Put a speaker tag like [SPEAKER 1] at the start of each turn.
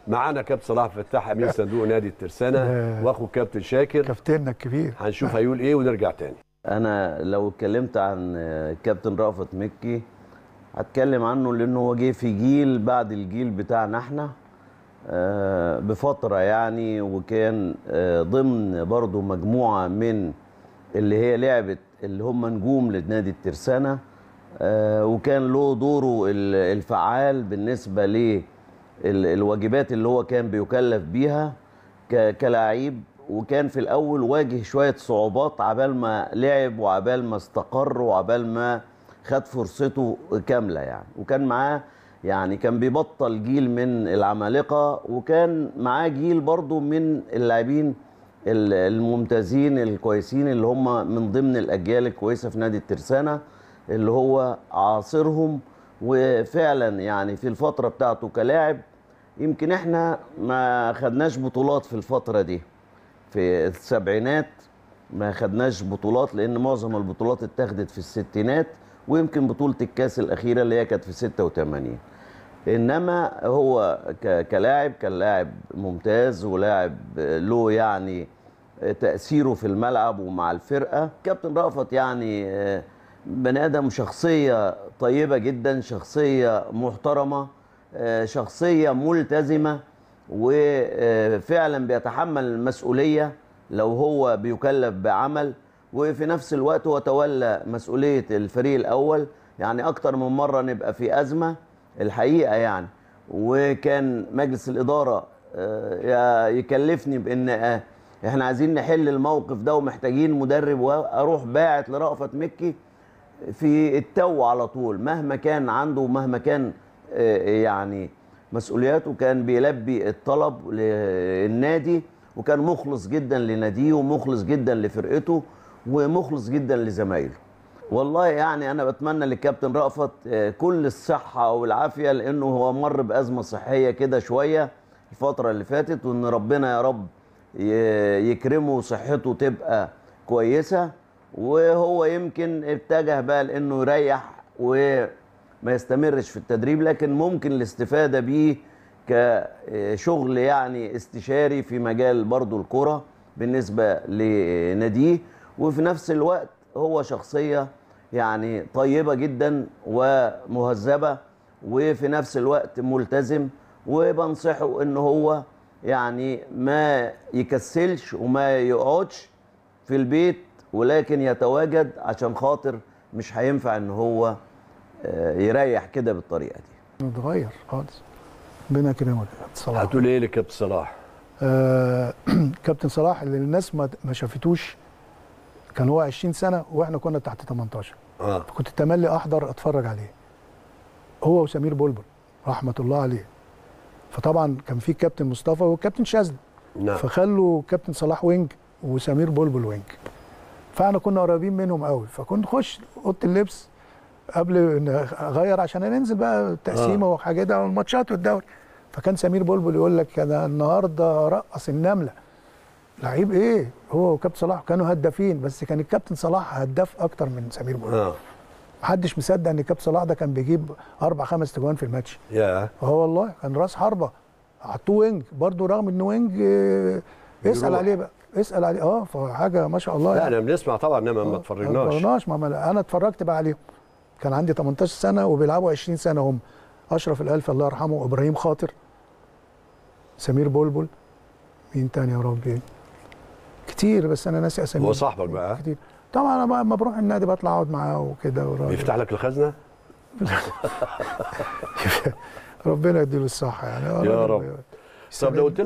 [SPEAKER 1] معانا كابتن صلاح فتاح امين صندوق نادي الترسانه
[SPEAKER 2] آه.
[SPEAKER 1] واخو كابتن شاكر
[SPEAKER 2] كابتننا الكبير
[SPEAKER 1] هنشوف هيقول ايه ونرجع تاني
[SPEAKER 3] انا لو اتكلمت عن كابتن رأفت مكي هتكلم عنه لانه هو جه في جيل بعد الجيل بتاعنا احنا آه، بفتره يعني وكان آه، ضمن برضو مجموعه من اللي هي لعبت اللي هم نجوم لنادي الترسانه آه، وكان له دوره ال- الفعال بالنسبه للواجبات اللي هو كان بيكلف بيها ك- كلاعب وكان في الاول واجه شويه صعوبات عبال ما لعب وعبال ما استقر وعبال ما خد فرصته كامله يعني وكان معاه يعني كان بيبطل جيل من العمالقه وكان معاه جيل برضو من اللاعبين ال- الممتازين الكويسين اللي هم من ضمن الاجيال الكويسه في نادي الترسانه اللي هو عاصرهم وفعلا يعني في الفتره بتاعته كلاعب يمكن احنا ما خدناش بطولات في الفتره دي في السبعينات ما خدناش بطولات لان معظم البطولات اتخذت في الستينات ويمكن بطوله الكاس الاخيره اللي هي كانت في 86 انما هو ك- كلاعب كان لاعب ممتاز ولاعب له يعني تاثيره في الملعب ومع الفرقه كابتن رأفت يعني آه، بني ادم شخصيه طيبه جدا شخصيه محترمه آه، شخصيه ملتزمه وفعلا بيتحمل المسؤوليه لو هو بيكلف بعمل وفي نفس الوقت هو تولى مسؤوليه الفريق الاول يعني اكتر من مره نبقى في ازمه الحقيقه يعني وكان مجلس الاداره آه، يكلفني بان آه، احنا عايزين نحل الموقف ده ومحتاجين مدرب واروح باعت لرأفت مكي في التو على طول مهما كان عنده ومهما كان آه، يعني مسؤولياته كان بيلبي الطلب للنادي وكان مخلص جدا لناديه ومخلص جدا لفرقته ومخلص جدا لزمايله والله يعني انا بتمنى للكابتن رأفت آه، كل الصحه والعافيه لانه هو مر بازمه صحيه كده شويه الفتره اللي فاتت وان ربنا يا رب ي- يكرمه وصحته تبقى كويسه وهو يمكن اتجه بقى لانه يريح وما يستمرش في التدريب لكن ممكن الاستفاده بيه كشغل يعني استشاري في مجال برضو الكرة بالنسبة لناديه وفي نفس الوقت هو شخصية يعني طيبة جدا ومهذبة وفي نفس الوقت ملتزم وبنصحه ان هو يعني ما يكسلش وما يقعدش في البيت ولكن يتواجد عشان خاطر مش هينفع ان هو آه، يريح كده بالطريقة دي
[SPEAKER 2] اتغير خالص ربنا يكرمك يا كابتن صلاح
[SPEAKER 1] هتقول ايه لكابتن صلاح
[SPEAKER 2] آه كابتن صلاح اللي الناس ما ما شافتوش كان هو 20 سنه واحنا كنا تحت 18
[SPEAKER 1] اه
[SPEAKER 2] فكنت تملي احضر اتفرج عليه هو وسمير بلبل رحمه الله عليه فطبعا كان في كابتن مصطفى والكابتن شاذلي
[SPEAKER 1] نعم
[SPEAKER 2] فخلوا كابتن صلاح وينج وسمير بلبل وينج فاحنا كنا قريبين منهم قوي فكنت نخش اوضه اللبس قبل ان اغير عشان ننزل بقى التقسيمه
[SPEAKER 1] آه.
[SPEAKER 2] وحاجات والماتشات والدوري فكان سمير بلبل يقول لك انا النهارده رقص النمله لعيب ايه هو وكابتن صلاح كانوا هدافين بس كان الكابتن صلاح هداف اكتر من سمير بلبل
[SPEAKER 1] اه
[SPEAKER 2] محدش مصدق ان كابتن صلاح ده كان بيجيب اربع خمس تجوان في الماتش
[SPEAKER 1] يا
[SPEAKER 2] اه والله كان راس حربه حطوه وينج برضه رغم انه وينج آه، اسال
[SPEAKER 1] بيروح.
[SPEAKER 2] عليه بقى اسال عليه اه فحاجه ما شاء الله
[SPEAKER 1] لا
[SPEAKER 2] يعني.
[SPEAKER 1] انا بنسمع طبعا انما ما
[SPEAKER 2] ما
[SPEAKER 1] اتفرجناش
[SPEAKER 2] اتفرجناش ما ما- انا اتفرجت بقى عليهم كان عندي 18 سنه وبيلعبوا 20 سنه هم اشرف الالف الله يرحمه ابراهيم خاطر سمير بلبل مين تاني يا ربي كتير بس انا ناسي اسامي
[SPEAKER 1] هو صاحبك بقى
[SPEAKER 2] كتير طبعا انا بقى لما بروح النادي بطلع اقعد معاه وكده وراجل.
[SPEAKER 1] بيفتح لك الخزنه
[SPEAKER 2] ربنا يديله الصحه يعني
[SPEAKER 1] يا رب. طب لو قلت